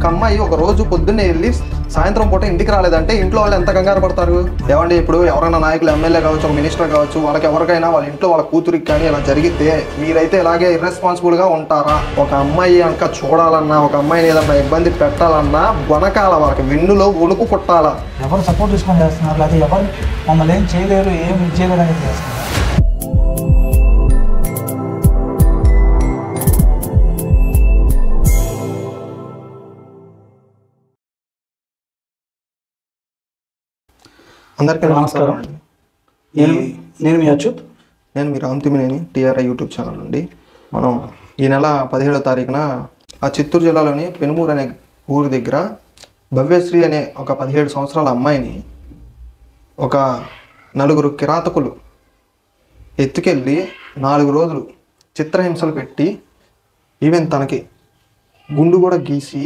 ఒక అమ్మాయి ఒక రోజు పొద్దున్నే వెళ్ళి సాయంత్రం పూట ఇంటికి రాలేదంటే ఇంట్లో వాళ్ళు ఎంత కంగారు పడతారు ఏమండి ఇప్పుడు ఎవరైనా నాయకులు ఎమ్మెల్యే కావచ్చు ఒక మినిస్టర్ కావచ్చు వాళ్ళకి ఎవరికైనా వాళ్ళ ఇంట్లో వాళ్ళ కూతురికి కానీ ఇలా జరిగితే మీరైతే ఇలాగే irresponsible గా ఉంటారా ఒక అమ్మాయి కనుక చూడాలన్నా ఒక అమ్మాయిని ఏదన్నా ఇబ్బంది పెట్టాలన్నా వనకాల వాళ్ళకి వెన్నులో ఉణుకు పుట్టాలా ఎవరు సపోర్ట్ తీసుకొని చేస్తున్నారు లేకపోతే ఎవరు మమ్మల్ని ఏం చేయలేరు ఏం ఇది చేయలేరు అనేది చేస్తున్నారు అందరికీ నమస్కారం అండి నేను నేను మీ అచ్యుత్ నేను మీ రామ్తిమినేని టీఆర్ఐ యూట్యూబ్ ఛానల్ నుండి మనం ఈ నెల పదిహేడో తారీఖున ఆ చిత్తూరు జిల్లాలోని పెనుమూరు అనే ఊరి దగ్గర భవ్యశ్రీ అనే ఒక పదిహేడు సంవత్సరాల అమ్మాయిని ఒక నలుగురు కిరాతకులు ఎత్తుకెళ్ళి నాలుగు రోజులు చిత్రహింసలు పెట్టి ఈవెన్ తనకి గుండు కూడా గీసి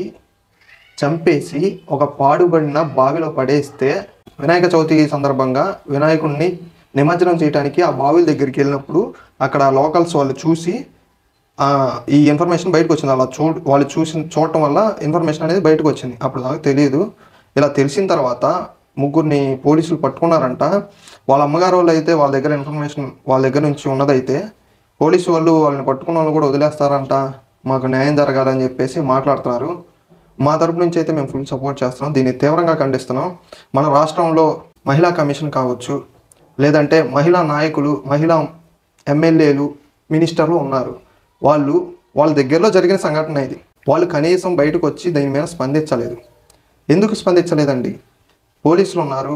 చంపేసి ఒక పాడుబడిన బావిలో పడేస్తే వినాయక చవితి సందర్భంగా వినాయకుడిని నిమజ్జనం చేయడానికి ఆ బావిల దగ్గరికి వెళ్ళినప్పుడు అక్కడ లోకల్స్ వాళ్ళు చూసి ఆ, ఈ ఇన్ఫర్మేషన్ బయటకు వచ్చింది అలా చూ వాళ్ళు చూసి చూడటం వల్ల ఇన్ఫర్మేషన్ అనేది బయటకు వచ్చింది అప్పుడు నాకు తెలియదు ఇలా తెలిసిన తర్వాత ముగ్గురిని పోలీసులు పట్టుకున్నారంట వాళ్ళ అమ్మగారు వాళ్ళు అయితే వాళ్ళ దగ్గర ఇన్ఫర్మేషన్ వాళ్ళ దగ్గర నుంచి ఉన్నదైతే పోలీసు వాళ్ళు వాళ్ళని పట్టుకున్న వాళ్ళు కూడా వదిలేస్తారంట మాకు న్యాయం జరగాలని చెప్పేసి మాట్లాడుతున్నారు మా తరపు నుంచి అయితే మేము ఫుల్ సపోర్ట్ చేస్తున్నాం దీన్ని తీవ్రంగా ఖండిస్తున్నాం మన రాష్ట్రంలో మహిళా కమిషన్ కావచ్చు లేదంటే మహిళా నాయకులు మహిళా ఎమ్మెల్యేలు మినిస్టర్లు ఉన్నారు వాళ్ళు వాళ్ళ దగ్గరలో జరిగిన సంఘటన ఇది వాళ్ళు కనీసం బయటకు వచ్చి దీని మీద స్పందించలేదు ఎందుకు స్పందించలేదండి పోలీసులు ఉన్నారు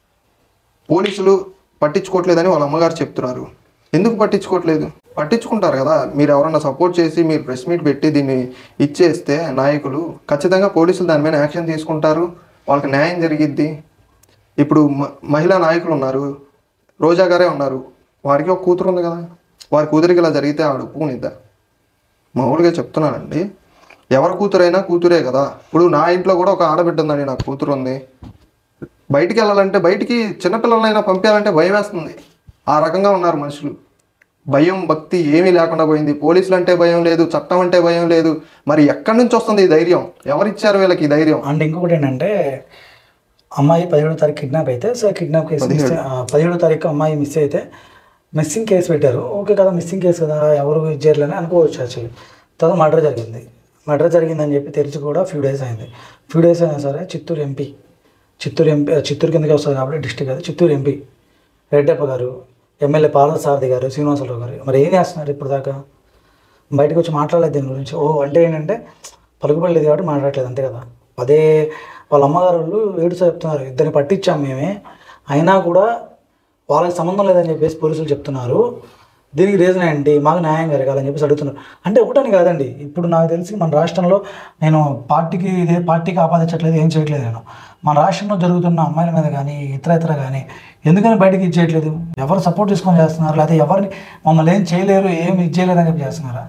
పోలీసులు పట్టించుకోవట్లేదని వాళ్ళ అమ్మగారు చెప్తున్నారు ఎందుకు పట్టించుకోవట్లేదు పట్టించుకుంటారు కదా మీరు ఎవరన్నా సపోర్ట్ చేసి మీరు ప్రెస్ మీట్ పెట్టి దీన్ని ఇచ్చేస్తే నాయకులు ఖచ్చితంగా పోలీసులు దాని మీద యాక్షన్ తీసుకుంటారు వాళ్ళకి న్యాయం జరిగిద్ది ఇప్పుడు మ- మహిళా నాయకులు ఉన్నారు రోజా గారే ఉన్నారు వారికి ఒక కూతురు ఉంది కదా వారి కూతురికి ఇలా జరిగితే ఆవిడ ఒప్పుకునిద్దా మామూలుగా చెప్తున్నానండి ఎవరి కూతురైనా కూతురే కదా ఇప్పుడు నా ఇంట్లో కూడా ఒక ఆడబిడ్డ ఉందండి నాకు కూతురు ఉంది బయటికి వెళ్ళాలంటే బయటికి చిన్నపిల్లలైనా పంపించాలంటే భయం వేస్తుంది ఆ రకంగా ఉన్నారు మనుషులు భయం భక్తి ఏమీ లేకుండా పోయింది పోలీసులు అంటే భయం లేదు చట్టం అంటే భయం లేదు మరి ఎక్కడి నుంచి వస్తుంది ఈ ధైర్యం ఎవరిచ్చారు వీళ్ళకి ఈ ధైర్యం అండ్ ఇంకొకటి ఏంటంటే అమ్మాయి పదిహేడో తారీఖు కిడ్నాప్ అయితే సో కిడ్నాప్ కేసు మిస్ పదిహేడో తారీఖు అమ్మాయి మిస్ అయితే మిస్సింగ్ కేసు పెట్టారు ఓకే కదా మిస్సింగ్ కేసు కదా ఎవరు ఇది చేయలేని అనుకోవచ్చు యాక్చువల్లీ తర్వాత మర్డర్ జరిగింది మర్డర్ జరిగిందని చెప్పి తెరిచి కూడా ఫ్యూ డేస్ అయింది ఫ్యూ డేస్ అయినా సరే చిత్తూరు ఎంపీ చిత్తూరు ఎంపీ చిత్తూరు కిందకి వస్తుంది కాబట్టి డిస్టిక్ అది చిత్తూరు ఎంపీ రెడ్డప్ప గారు ఎమ్మెల్యే పార్వత సారథి గారు శ్రీనివాసరావు గారు మరి ఏం చేస్తున్నారు ఇప్పుడు దాకా బయటకు వచ్చి మాట్లాడలేదు దీని గురించి ఓ అంటే ఏంటంటే పలుకుబడలేదు కాబట్టి మాట్లాడలేదు అంతే కదా అదే వాళ్ళ అమ్మగారు వాళ్ళు ఏడుసా చెప్తున్నారు ఇద్దరిని పట్టించాం మేమే అయినా కూడా వాళ్ళకి సంబంధం లేదని చెప్పేసి పోలీసులు చెప్తున్నారు దీనికి రీజన్ ఏంటి మాకు న్యాయం జరగాలని చెప్పేసి అడుగుతున్నారు అంటే ఒకటని కాదండి ఇప్పుడు నాకు తెలిసి మన రాష్ట్రంలో నేను పార్టీకి ఇదే పార్టీకి ఆపాదించట్లేదు ఏం చేయట్లేదు నేను మన రాష్ట్రంలో జరుగుతున్న అమ్మాయిల మీద కానీ ఇతర ఇతర కానీ ఎందుకని బయటకి ఇది చేయట్లేదు ఎవరు సపోర్ట్ తీసుకొని చేస్తున్నారు లేకపోతే ఎవరిని మమ్మల్ని ఏం చేయలేరు ఏం ఇది చేయలేరు అని చెప్పి చేస్తున్నారా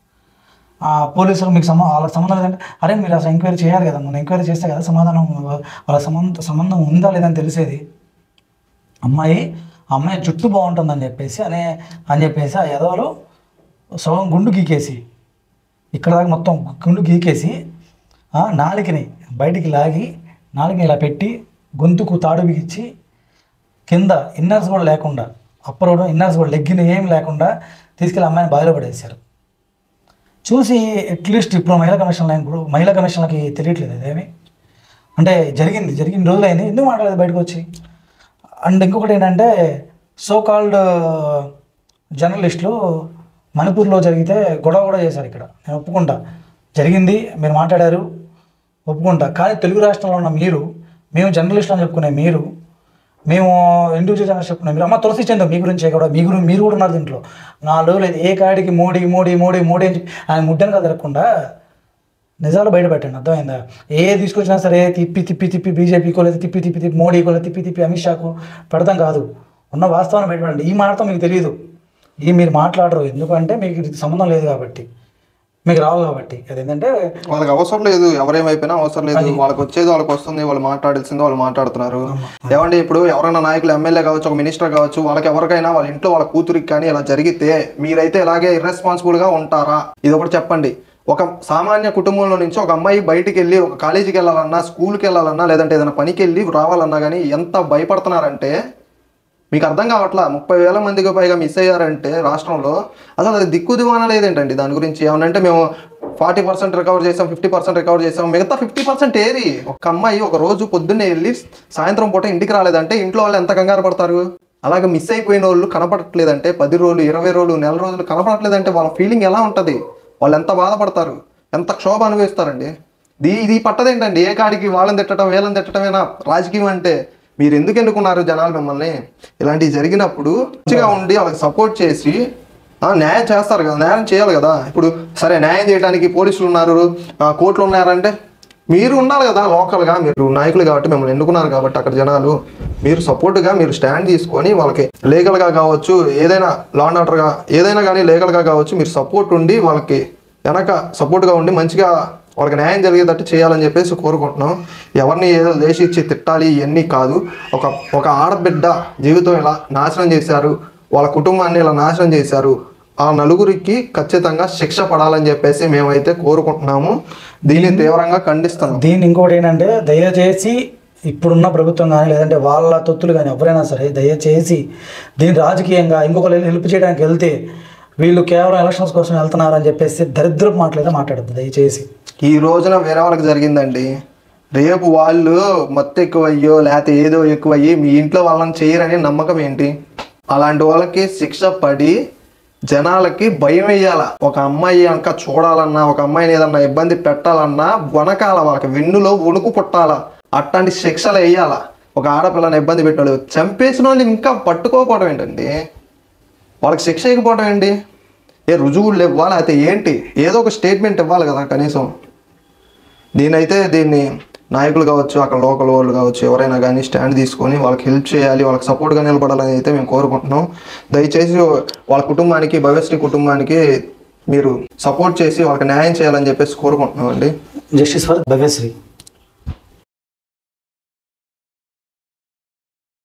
ఆ పోలీసులు మీకు సంబంధం వాళ్ళకి సంబంధం లేదంటే అరే మీరు అసలు ఎంక్వైరీ చేయాలి కదా మనం ఎంక్వైరీ చేస్తే కదా సమాధానం వాళ్ళ సంబంధం సంబంధం ఉందా లేదని తెలిసేది అమ్మాయి ఆ అమ్మాయి జుట్టు బాగుంటుందని చెప్పేసి అనే అని చెప్పేసి ఆ ఎదవలో సగం గుండు గీకేసి ఇక్కడ దాకా మొత్తం గుండు గీకేసి ఆ నాలికని బయటికి లాగి నాలుకని ఇలా పెట్టి గొంతుకు తాడు బిగించి కింద ఇన్నర్స్ కూడా లేకుండా అప్పర్ కూడా ఇన్నర్స్ కూడా లెగ్గిన ఏం లేకుండా తీసుకెళ్ళి అమ్మాయిని బావిలో పడేశారు చూసి అట్లీస్ట్ ఇప్పుడు మహిళా కమిషన్ లైన్ కూడా మహిళా కమిషన్లకి తెలియట్లేదు అదేమి అంటే జరిగింది జరిగిన రోజులు అయింది ఎందుకు మాట్లాడలేదు బయటకు వచ్చి అండ్ ఇంకొకటి ఏంటంటే సో కాల్డ్ జర్నలిస్టులు మణిపూర్లో జరిగితే గొడవ కూడా చేశారు ఇక్కడ నేను ఒప్పుకుంటా జరిగింది మీరు మాట్లాడారు ఒప్పుకుంటా కానీ తెలుగు రాష్ట్రంలో ఉన్న మీరు మేము జర్నలిస్టులు అని చెప్పుకునే మీరు మేము ఇండివిజువల్ జర్నలిస్ట్ చెప్పుకునే మీరు అమ్మ తులసి చంద్ర మీ గురించి కూడా మీ గురించి మీరు కూడా ఉన్నారు దీంట్లో నాలుగు రోజులు అయితే ఏ కాడికి మోడీ మోడీ మోడీ మోడీ అని చెప్పి ఆయన ముడ్డను తిరగకుండా నిజాలు బయట పెట్టండి అర్థమైందా ఏ తీసుకొచ్చినా సరే తిప్పి తిప్పి తిప్పి బీజేపీకో లేదా తిప్పి తిప్పి తిప్పి మోడీకో లేదా తిప్పి తిప్పి అమిత్ షాకు పెడతాం కాదు ఉన్న వాస్తవాన్ని బయటపడండి ఈ మాటతో మీకు తెలియదు ఈ మీరు మాట్లాడరు ఎందుకంటే మీకు ఇది సంబంధం లేదు కాబట్టి మీకు రావు కాబట్టి అదేంటంటే వాళ్ళకి అవసరం లేదు ఎవరేమైపోయినా అవసరం లేదు వాళ్ళకి వచ్చేది వాళ్ళకి వస్తుంది వాళ్ళు మాట్లాడాల్సింది వాళ్ళు మాట్లాడుతున్నారు ఏమండి ఇప్పుడు ఎవరైనా నాయకులు ఎమ్మెల్యే కావచ్చు ఒక మినిస్టర్ కావచ్చు వాళ్ళకి ఎవరికైనా వాళ్ళ ఇంట్లో వాళ్ళ కూతురికి కానీ ఇలా జరిగితే మీరైతే ఇలాగే irresponsible గా ఉంటారా ఇది ఒకటి చెప్పండి ఒక సామాన్య కుటుంబంలో నుంచి ఒక అమ్మాయి బయటికి వెళ్ళి ఒక కాలేజీకి వెళ్ళాలన్నా స్కూల్కి వెళ్ళాలన్నా లేదంటే ఏదైనా పనికి వెళ్ళి రావాలన్నా కానీ ఎంత భయపడుతున్నారంటే మీకు అర్థం కావట్లా ముప్పై వేల మందికి పైగా మిస్ అయ్యారంటే రాష్ట్రంలో అసలు అది దిక్కు దివానా లేదేంటండి దాని గురించి ఏమనంటే మేము ఫార్టీ పర్సెంట్ రికవర్ చేసాం ఫిఫ్టీ పర్సెంట్ రికవర్ చేసాం మిగతా ఫిఫ్టీ పర్సెంట్ ఏది ఒక అమ్మాయి ఒక రోజు పొద్దున్నే వెళ్ళి సాయంత్రం పూట ఇంటికి రాలేదంటే ఇంట్లో వాళ్ళు ఎంత కంగారు పడతారు అలాగే మిస్ అయిపోయిన వాళ్ళు కనపడట్లేదంటే పది రోజులు ఇరవై రోజులు నెల రోజులు కనపడట్లేదంటే వాళ్ళ ఫీలింగ్ ఎలా ఉంటుంది వాళ్ళు ఎంత బాధపడతారు ఎంత క్షోభ అనుభవిస్తారండి దీ ఇది పట్టదేంటండి ఏ కాడికి వాళ్ళని తిట్టడం వీళ్ళని తిట్టడమేనా రాజకీయం అంటే మీరు ఎందుకు ఎన్నుకున్నారు జనాలు మిమ్మల్ని ఇలాంటివి జరిగినప్పుడు మంచిగా ఉండి వాళ్ళకి సపోర్ట్ చేసి ఆ, న్యాయం చేస్తారు కదా న్యాయం చేయాలి కదా ఇప్పుడు సరే న్యాయం చేయడానికి పోలీసులు ఉన్నారు ఆ, కోర్టులు ఉన్నారంటే మీరు ఉండాలి కదా లోకల్గా మీరు నాయకులు కాబట్టి మిమ్మల్ని ఎన్నుకున్నారు కాబట్టి అక్కడ జనాలు మీరు సపోర్ట్గా మీరు స్టాండ్ తీసుకొని వాళ్ళకి లీగల్గా కావచ్చు ఏదైనా లా అండ్ ఆర్డర్గా ఏదైనా కానీ లీగల్గా కావచ్చు మీరు సపోర్ట్ ఉండి వాళ్ళకి వెనక సపోర్ట్గా ఉండి మంచిగా వాళ్ళకి న్యాయం జరిగేటట్టు చేయాలని చెప్పేసి కోరుకుంటున్నాం ఎవరిని ఏదో లేచి ఇచ్చి తిట్టాలి ఇవన్నీ కాదు ఒక ఒక ఆడబిడ్డ జీవితం ఇలా నాశనం చేశారు వాళ్ళ కుటుంబాన్ని ఇలా నాశనం చేశారు ఆ నలుగురికి ఖచ్చితంగా శిక్ష పడాలని చెప్పేసి మేమైతే కోరుకుంటున్నాము దీన్ని తీవ్రంగా ఖండిస్తున్నాం దీన్ని ఇంకోటి ఏంటంటే దయచేసి ఇప్పుడున్న ప్రభుత్వం కానీ లేదంటే వాళ్ళ తొత్తులు కానీ ఎవరైనా సరే దయచేసి దీన్ని రాజకీయంగా ఇంకొకరు హెల్ప్ చేయడానికి వెళ్తే వీళ్ళు కేవలం ఎలక్షన్స్ కోసం వెళ్తున్నారు అని చెప్పేసి దరిద్రపు మాటలైతే మాట్లాడద్దు దయచేసి ఈ రోజున వేరే వాళ్ళకి జరిగిందండి రేపు వాళ్ళు మొత్తం ఎక్కువయ్యో లేకపోతే ఏదో ఎక్కువయ్యి మీ ఇంట్లో వాళ్ళని చేయరని నమ్మకం ఏంటి అలాంటి వాళ్ళకి శిక్ష పడి జనాలకి భయం వేయాల ఒక అమ్మాయి కనుక చూడాలన్నా ఒక అమ్మాయిని ఏదన్నా ఇబ్బంది పెట్టాలన్నా వనకాల వాళ్ళకి వెన్నులో వణుకు పుట్టాల అట్లాంటి శిక్షలు వేయాల ఒక ఆడపిల్లని ఇబ్బంది పెట్టాడు చంపేసిన వాళ్ళు ఇంకా పట్టుకోకపోవడం ఏంటండి వాళ్ళకి శిక్ష ఇవ్వకపోవడం ఏంటి ఏ రుజువులు ఇవ్వాలి అయితే ఏంటి ఏదో ఒక స్టేట్మెంట్ ఇవ్వాలి కదా కనీసం దీనైతే దీన్ని నాయకులు కావచ్చు అక్కడ లోకల్ వాళ్ళు కావచ్చు ఎవరైనా కానీ స్టాండ్ తీసుకొని వాళ్ళకి హెల్ప్ చేయాలి వాళ్ళకి సపోర్ట్గా నిలబడాలని అయితే మేము కోరుకుంటున్నాం దయచేసి వాళ్ళ కుటుంబానికి భవిష్యత్ కుటుంబానికి మీరు సపోర్ట్ చేసి వాళ్ళకి న్యాయం చేయాలని చెప్పేసి కోరుకుంటున్నాం అండి జస్టిస్ ఫర్ భవ్యశ్రీ